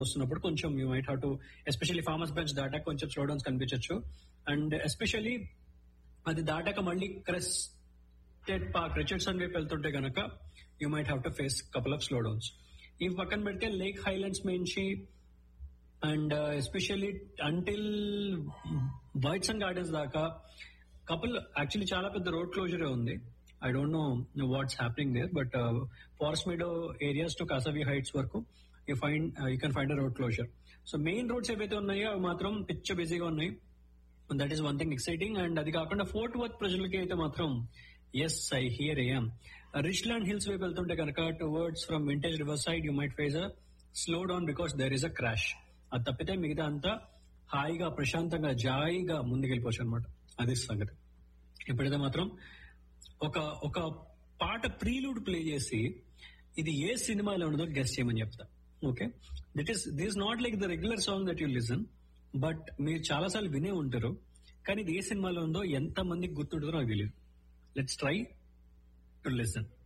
వస్తున్నప్పుడు కొంచెం you might have to especially Farmers Branch దాటాక కొంచెం స్లో డౌన్స్ కనిపించవచ్చు అండ్ ఎస్పెషల్లీ అది దాటాక మళ్ళీ క్రెస్టెడ్ పార్క్ రిచర్డ్సన్ వైపు వెళ్తుంటే గనక you might have to face couple of slow downs ఇవి పక్కన పెడితే లేక్ హైలాండ్స్ నుంచి and especially until whites and gardens దాకా కపుల్ యాక్చువల్లీ చాలా పెద్ద రోడ్ క్లోజర్ ఉంది I don't know what's happening there but Forest Meadow areas to Casa View Heights వరకు you find you can find a road closure so main roads ఏవైతే ఉన్నాయో అవి మాత్రం పిచ్చ బిజీగా ఉన్నాయి that is one thing exciting and అది కాకుండా ఫోర్ట్ వర్త్ ప్రజలకి అయితే మాత్రం as I hear um Richland Hills వైపు వెళ్తుంటే కనుక towards from vintage river side you might face a slow down because there is a crash అది తప్పితే మిగతా అంతా హాయిగా ప్రశాంతంగా జాయిగా ముందుకెళ్ళిపోవచ్చు అనమాట అది సంగతి ఇప్పుడైతే మాత్రం ఒక ఒక పాట ప్రీలూడ్ ప్లే చేసి ఇది ఏ సినిమాలో ఉన్నదో గెస్ట్ చేయమని చెప్తా okay it is this not like the regular song that you listen but మీరు చాలాసార్లు వినే ఉంటారు కానీ ఇది ఏ సినిమాలో ఉందో ఎంత మందికి గుర్తుంటుందో నాకు తెలియదు లెట్స్ ట్రై టు లిసన్